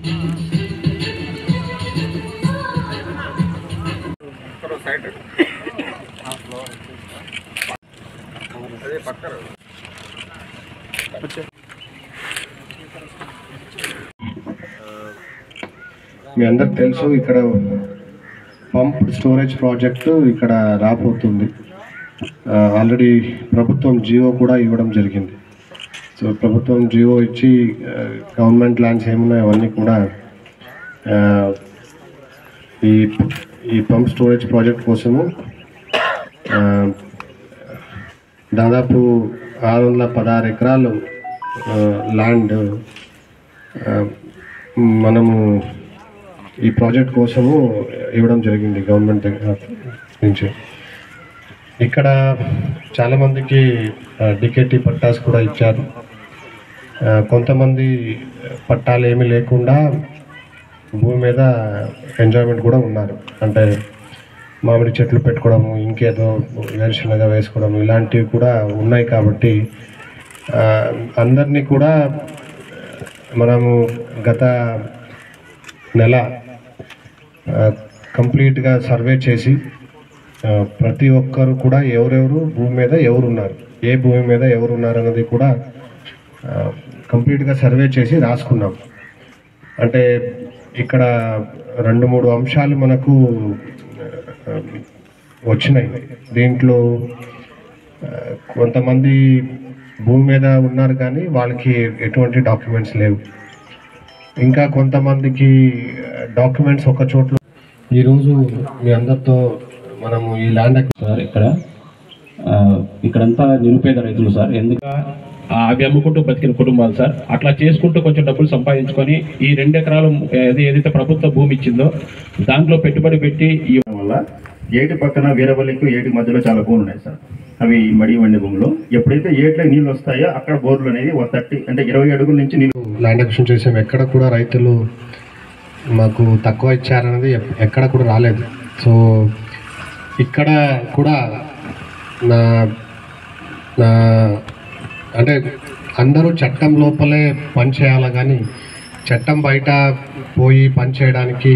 side అదే పక్కన మీ అందరికి తెలుసు ఇక్కడ పంప్ స్టోరేజ్ ప్రాజెక్టు ఇక్కడ రాబోతుంది ఆల్రెడీ ప్రభుత్వం జియో కూడా ఇవ్వడం జరిగింది సో ప్రభుత్వం జియో ఇచ్చి గవర్నమెంట్ ల్యాండ్స్ ఏమున్నాయో అవన్నీ కూడా ఆ, ఈ ఈ పంప్ స్టోరేజ్ ప్రాజెక్ట్ కోసము ఆ, దాదాపు ఆరు వందల పదహారు ఎకరాలు ఆ, ల్యాండ్ ఆ, మనము ఈ ప్రాజెక్ట్ కోసము ఇవ్వడం జరిగింది గవర్నమెంట్ దగ్గర నుంచి ఇక్కడ చాలామందికి డికెటి పట్టాస్ కూడా ఇచ్చారు ఆ, కొంతమంది పట్టాలు ఏమీ లేకుండా భూమి మీద ఎంజాయ్మెంట్ కూడా ఉన్నారు అంటే మామిడి చెట్లు పెట్టుకోవడము ఇంకేదో వేరుశనగ వేసుకోవడం ఇలాంటివి కూడా ఉన్నాయి కాబట్టి ఆ, అందరినీ కూడా మనము గత నెల ఆ, కంప్లీట్గా సర్వే చేసి ఆ, ప్రతి ఒక్కరు కూడా ఎవరెవరు భూమి మీద ఎవరు ఉన్నారు ఏ భూమి మీద ఎవరు ఉన్నారు అన్నది కూడా ఆ, కంప్లీట్గా సర్వే చేసి రాసుకున్నాం అంటే ఇక్కడ రెండు మూడు అంశాలు మనకు ఆ, వచ్చినాయి దీంట్లో ఆ, కొంతమంది భూమి మీద ఉన్నారు కానీ వాళ్ళకి ఎటువంటి డాక్యుమెంట్స్ లేవు ఇంకా కొంతమందికి డాక్యుమెంట్స్ ఒక చోట్ల ఈరోజు మీ అందరితో మనము ఈ ల్యాండ్ సార్ ఇక్కడ ఆ, ఇక్కడంతా నిరుపేద రైతులు సార్ ఎందుకు ఆ, అవి అమ్ముకుంటూ బతికిన కుటుంబాలు సార్ అట్లా చేసుకుంటూ కొంచెం డబ్బులు సంపాదించుకొని ఈ రెండు ఎకరాలు ఏది ఏదైతే ప్రభుత్వ భూమి ఇచ్చిందో దాంట్లో పెట్టుబడి పెట్టి ఈ వల్ల ఏటి పక్కన వీరవల్లికి ఏటి మధ్యలో చాలా భూములు ఉన్నాయి సార్ అవి మడి వండి భూములు ఎప్పుడైతే ఏట్లో నీళ్ళు వస్తాయో అక్కడ బోర్లు అనేది వన్ థర్టీ అంటే ఇరవై అడుగుల నుంచి నీళ్ళు ల్యాండ్ అక్విజిషన్ చేసాం ఎక్కడ కూడా రైతులు మాకు తక్కువ ఇచ్చారనేది ఎప్- ఎక్కడ కూడా రాలేదు సో ఇక్కడ కూడా నా నా అంటే అందరూ చట్టం లోపలే పని చేయాలి కానీ చట్టం బయట పోయి పని చేయడానికి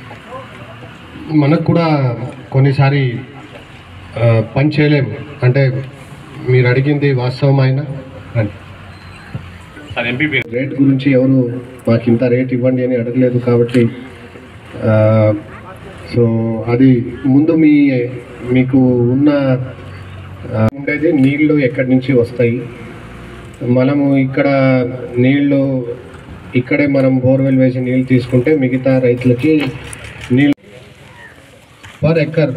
మనకు కూడా కొన్నిసారి ఆ, పని చేయలేము అంటే మీరు అడిగింది వాస్తవమైన రండి సార్ ఎంపీ రేట్ గురించి ఎవరు మాకు ఇంత రేట్ ఇవ్వండి అని అడగలేదు కాబట్టి ఆ, సో అది ముందు మీ మీకు ఉన్న ఆ, ఉండేది నీళ్లు ఎక్కడి నుంచి వస్తాయి మనము ఇక్కడ నీళ్లు ఇక్కడే మనం బోర్వెల్ వేసి నీళ్ళు తీసుకుంటే మిగతా రైతులకి నీళ్ళు పర్ ఎక్కర్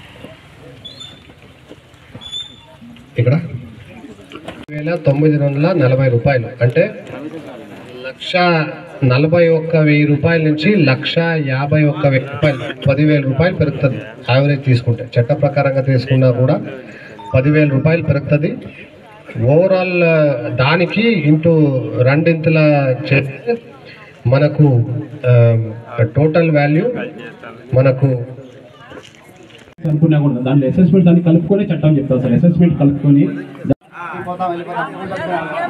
ఇక్కడ వేల తొమ్మిది వందల నలభై రూపాయలు అంటే లక్ష నలభై ఒక్క వెయ్యి రూపాయల నుంచి లక్ష యాభై ఒక్క వెయ్యి రూపాయలు పదివేల రూపాయలు పెరుగుతుంది యావరేజ్ తీసుకుంటే చట్ట ప్రకారంగా తీసుకున్నా కూడా పదివేల రూపాయలు పెరుగుతుంది ఓవరాల్ దానికి ఇంటూ రెండింతల చేస్తే మనకు టోటల్ వాల్యూ మనకు అనుకున్నా కూడా దాంట్లో అసెస్మెంట్ దాన్ని కలుపుకొని చట్టం చెప్తాం సార్ అసెస్మెంట్ కలుపుకొని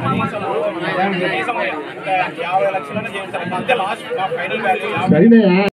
సరేనా